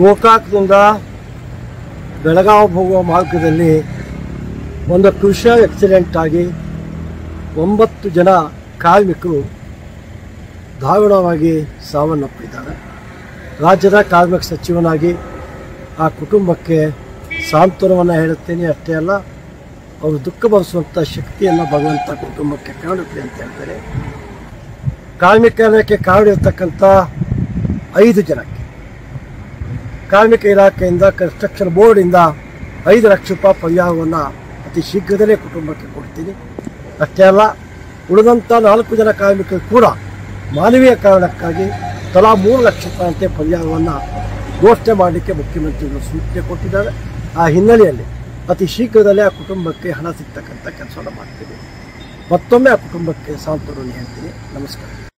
ಗೋಕಾಕ್ದಿಂದ ಬೆಳಗಾವಿ ಹೋಗುವ ಮಾರ್ಗದಲ್ಲಿ ಒಂದು ಕ್ರೂಷಿಯಲ್ ಆಕ್ಸಿಡೆಂಟ್ ಆಗಿ ಒಂಬತ್ತು ಜನ ಕಾರ್ಮಿಕರು ದಾರುಣವಾಗಿ ಸಾವನ್ನಪ್ಪಿದ್ದಾರೆ ರಾಜ್ಯದ ಕಾರ್ಮಿಕ ಸಚಿವನಾಗಿ ಆ ಕುಟುಂಬಕ್ಕೆ ಸಾಂತ್ವನವನ್ನು ಹೇಳುತ್ತೇನೆ ಅಷ್ಟೇ ಅಲ್ಲ ಅವರು ದುಃಖ ಭರಿಸುವಂಥ ಶಕ್ತಿಯನ್ನು ಭಗವಂತ ಕುಟುಂಬಕ್ಕೆ ಕಾಣುತ್ತೆ ಅಂತ ಹೇಳ್ತಾರೆ ಕಾರ್ಮಿಕ ಇಲಾಖೆ ಕಾರಣಿರ್ತಕ್ಕಂಥ ಐದು ಜನಕ್ಕೆ ಕಾರ್ಮಿಕ ಇಲಾಖೆಯಿಂದ ಕನ್ಸ್ಟ್ರಕ್ಷನ್ ಬೋರ್ಡಿಂದ ಐದು ಲಕ್ಷ ರೂಪಾಯಿ ಪರಿಹಾರವನ್ನು ಅತಿ ಶೀಘ್ರದಲ್ಲೇ ಕುಟುಂಬಕ್ಕೆ ಕೊಡ್ತೀನಿ ಅಷ್ಟೇ ಅಲ್ಲ ಉಳಿದಂಥ ನಾಲ್ಕು ಜನ ಕಾರ್ಮಿಕರು ಕೂಡ ಮಾನವೀಯ ಕಾರಣಕ್ಕಾಗಿ ತಲಾ ಮೂರು ಲಕ್ಷ ರೂಪಾಯಿಯಂತೆ ಪರಿಹಾರವನ್ನು ಘೋಷಣೆ ಮಾಡಲಿಕ್ಕೆ ಮುಖ್ಯಮಂತ್ರಿಗಳು ಸೂಚನೆ ಕೊಟ್ಟಿದ್ದಾರೆ ಆ ಹಿನ್ನೆಲೆಯಲ್ಲಿ ಅತಿ ಶೀಘ್ರದಲ್ಲೇ ಆ ಕುಟುಂಬಕ್ಕೆ ಹಣ ಸಿಗ್ತಕ್ಕಂಥ ಕೆಲಸವನ್ನು ಮಾಡ್ತೀವಿ ಮತ್ತೊಮ್ಮೆ ಆ ಕುಟುಂಬಕ್ಕೆ ಸಾಂತ್ವನ ಹೇಳ್ತೀನಿ ನಮಸ್ಕಾರ